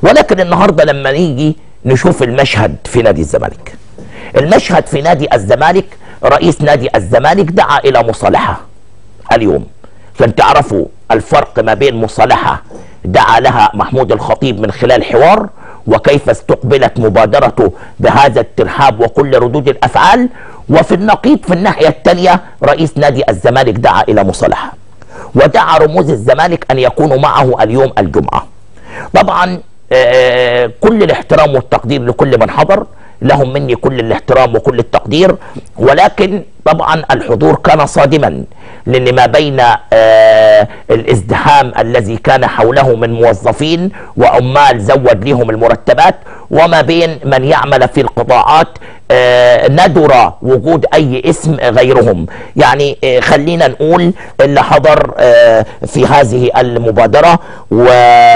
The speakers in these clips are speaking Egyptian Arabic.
ولكن النهارده لما نيجي نشوف المشهد في نادي الزمالك المشهد في نادي الزمالك رئيس نادي الزمالك دعا الى مصالحه اليوم عشان تعرفوا الفرق ما بين مصالحه دعا لها محمود الخطيب من خلال حوار وكيف استقبلت مبادرته بهذا الترحاب وكل ردود الافعال وفي النقيض في الناحيه الثانيه رئيس نادي الزمالك دعا الى مصالحه ودعا رموز الزمالك ان يكونوا معه اليوم الجمعه طبعا آه، كل الاحترام والتقدير لكل من حضر لهم مني كل الاحترام وكل التقدير ولكن طبعا الحضور كان صادما لان ما بين آه الازدحام الذي كان حوله من موظفين وعمال زود لهم المرتبات وما بين من يعمل في القطاعات آه ندر وجود اي اسم غيرهم يعني آه خلينا نقول اللي حضر آه في هذه المبادره و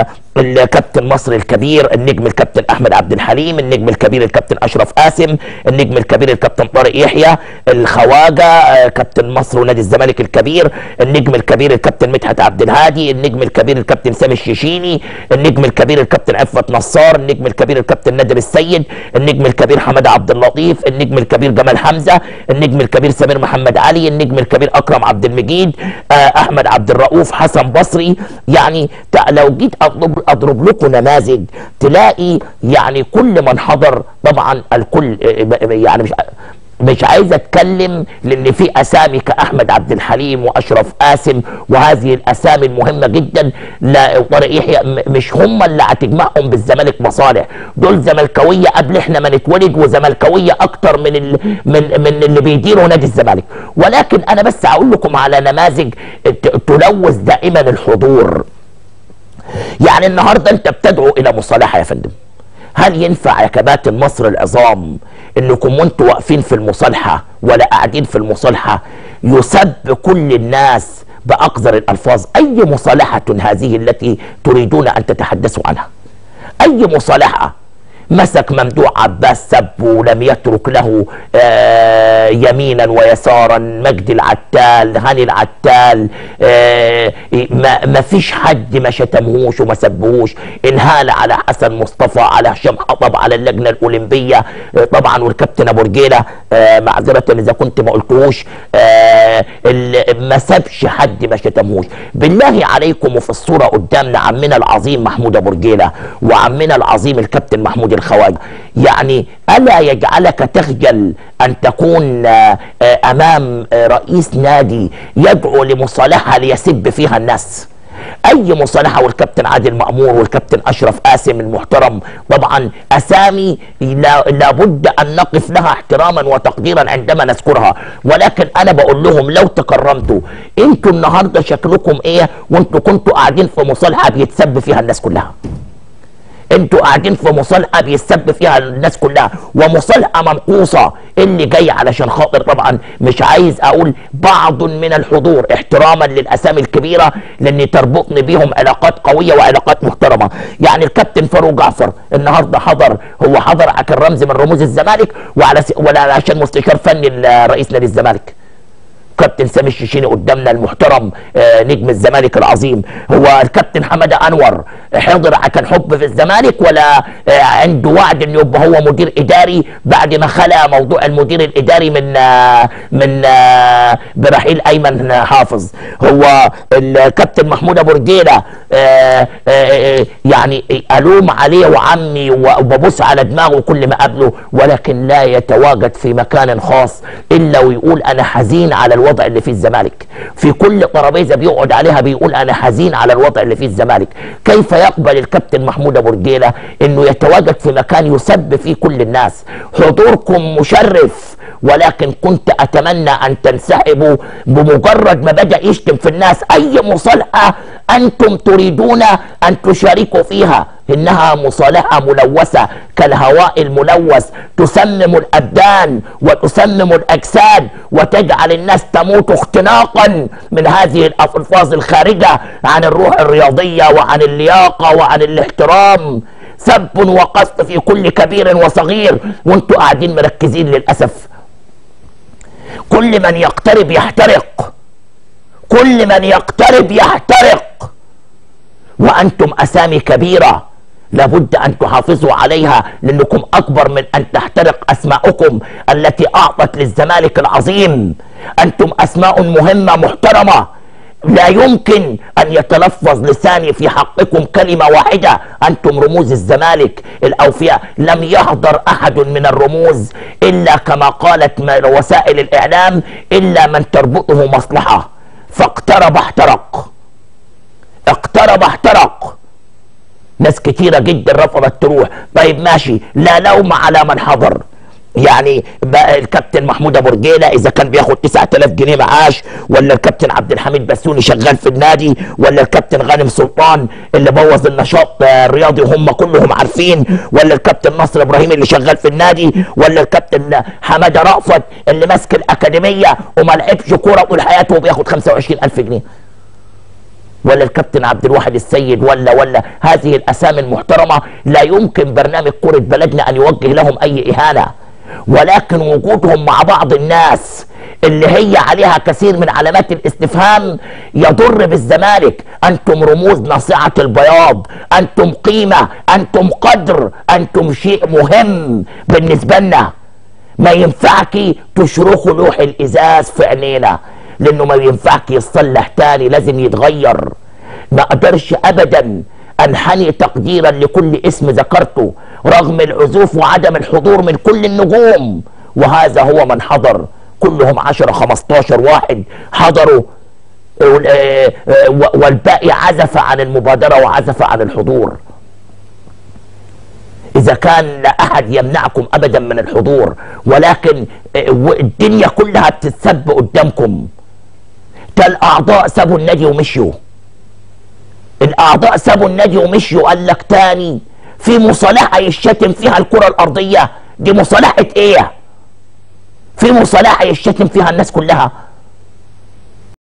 الكابتن مصر الكبير النجم الكابتن احمد عبد الحليم النجم الكبير الكابتن اشرف قاسم النجم الكبير الكابتن طارق يحيى الخواجه آه، كابتن مصر ونادي الزمالك الكبير النجم الكبير الكابتن مدحت عبد الهادي النجم الكبير الكابتن سامي الشيشيني النجم الكبير الكابتن عفت نصار النجم الكبير الكابتن نادر السيد النجم الكبير حماده عبد اللطيف النجم الكبير جمال حمزه النجم الكبير سمير محمد علي النجم الكبير اكرم عبد المجيد آه، احمد عبد الرؤوف حسن بصري يعني تع- لو جيت اضرب اضرب لكم نماذج تلاقي يعني كل من حضر طبعا الكل آه، يعني مش مش عايز اتكلم لان في اسامي كاحمد عبد الحليم واشرف قاسم وهذه الاسامي المهمه جدا لا طارق يحيى م- مش هم اللي هتجمعهم بالزمالك مصالح دول زملكاويه قبل احنا ما نتولد وزملكاويه اكتر من ال... من من اللي بيديروا نادي الزمالك ولكن انا بس هقول لكم على نماذج ت- تلوث دائما الحضور يعني النهارده انت بتدعو الى مصالحه يا فندم هل ينفع يا كباتن مصر العظام انكم وانتوا واقفين في المصالحه ولا قاعدين في المصالحه يسب كل الناس باقذر الالفاظ اي مصالحه هذه التي تريدون ان تتحدثوا عنها اي مصالحه مسك ممدوح عباس سب ولم يترك له آه يمينا ويسارا مجدي العتال هاني العتال آه ما, ما فيش حد ما شتمهوش وما سبهوش انهال على حسن مصطفى على هشام حطب على اللجنه الاولمبيه آه طبعا والكابتن ابو رجيله آه معذره اذا كنت ما قلتهوش آه ال- ما سابش حد ما شتمهوش بالله عليكم وفي الصوره قدامنا عمنا العظيم محمود ابو رجيله وعمنا العظيم الكابتن محمود الخواجه يعني الا يجعلك تخجل ان تكون آه، آه، امام آه، رئيس نادي يدعو لمصالحه ليسب فيها الناس اي مصالحه والكابتن عادل مامور والكابتن اشرف قاسم المحترم طبعا اسامي لا- لابد ان نقف لها احتراما وتقديرا عندما نذكرها ولكن انا بقول لهم لو تكرمتوا انتوا النهارده شكلكم ايه وانتوا كنتوا قاعدين في مصالحه بيتسب فيها الناس كلها انتوا قاعدين في مصالحه بيسب فيها الناس كلها ومصالحه منقوصه اللي جاي علشان خاطر طبعا مش عايز اقول بعض من الحضور احتراما للاسامي الكبيره لان تربطني بيهم علاقات قويه وعلاقات محترمه يعني الكابتن فاروق جعفر النهارده حضر هو حضر كان رمز من رموز الزمالك وعلى س... ولا عشان مستشار فني لرئيس نادي الزمالك كابتن سامي الشيشيني قدامنا المحترم آه، نجم الزمالك العظيم هو الكابتن حماده انور حضر كان حب في الزمالك ولا آه، عنده وعد انه يبقى هو مدير اداري بعد ما خلى موضوع المدير الاداري من آه، من آه، برحيل ايمن حافظ هو الكابتن محمود ابو رجيله آه، آه، آه، يعني الوم عليه وعمي وببص على دماغه كل ما قابله ولكن لا يتواجد في مكان خاص الا ويقول انا حزين على الوضع اللي فيه الزمالك في كل ترابيزه بيقعد عليها بيقول انا حزين على الوضع اللي فيه الزمالك كيف يقبل الكابتن محمود ابو رجيله انه يتواجد في مكان يسب فيه كل الناس حضوركم مشرف ولكن كنت اتمنى ان تنسحبوا بمجرد ما بدا يشتم في الناس اي مصالحه انتم تريدون ان تشاركوا فيها انها مصالحه ملوثه كالهواء الملوث تسمم الابدان وتسمم الاجساد وتجعل الناس تموت اختناقا من هذه الالفاظ الخارجه عن الروح الرياضيه وعن اللياقه وعن الاحترام سب وقصد في كل كبير وصغير وانتوا قاعدين مركزين للاسف كل من يقترب يحترق كل من يقترب يحترق وانتم اسامي كبيره لابد ان تحافظوا عليها لانكم اكبر من ان تحترق اسماءكم التي اعطت للزمالك العظيم انتم اسماء مهمه محترمه لا يمكن ان يتلفظ لساني في حقكم كلمه واحده انتم رموز الزمالك الاوفياء لم يحضر احد من الرموز الا كما قالت وسائل الاعلام الا من تربطه مصلحه فاقترب احترق اقترب احترق ناس كتيرة جدا رفضت تروح طيب ماشي لا لوم على من حضر يعني بقى الكابتن محمود ابو رجيله اذا كان بياخد 9000 جنيه معاش ولا الكابتن عبد الحميد بسوني شغال في النادي ولا الكابتن غانم سلطان اللي بوظ النشاط الرياضي وهم كلهم عارفين ولا الكابتن نصر ابراهيم اللي شغال في النادي ولا الكابتن حماده رأفت اللي ماسك الاكاديميه وما لعبش كوره طول حياته وبياخد 25000 جنيه ولا الكابتن عبد الواحد السيد ولا ولا هذه الاسامي المحترمه لا يمكن برنامج كره بلدنا ان يوجه لهم اي اهانه ولكن وجودهم مع بعض الناس اللي هي عليها كثير من علامات الاستفهام يضر بالزمالك انتم رموز ناصعه البياض انتم قيمه انتم قدر انتم شيء مهم بالنسبه لنا ما ينفعك تشرخوا لوح الازاز في عينينا لانه ما ينفعك يصلح تاني لازم يتغير ما اقدرش ابدا انحني تقديرا لكل اسم ذكرته رغم العزوف وعدم الحضور من كل النجوم وهذا هو من حضر كلهم 10 15 واحد حضروا والباقي عزف عن المبادرة وعزف عن الحضور إذا كان لا أحد يمنعكم أبدا من الحضور ولكن الدنيا كلها بتتسب قدامكم الاعضاء سابوا النادي ومشيوا الاعضاء سابوا النادي ومشيوا قال لك تاني في مصالحه يشتم فيها الكره الارضيه دي مصالحه ايه في مصالحه يشتم فيها الناس كلها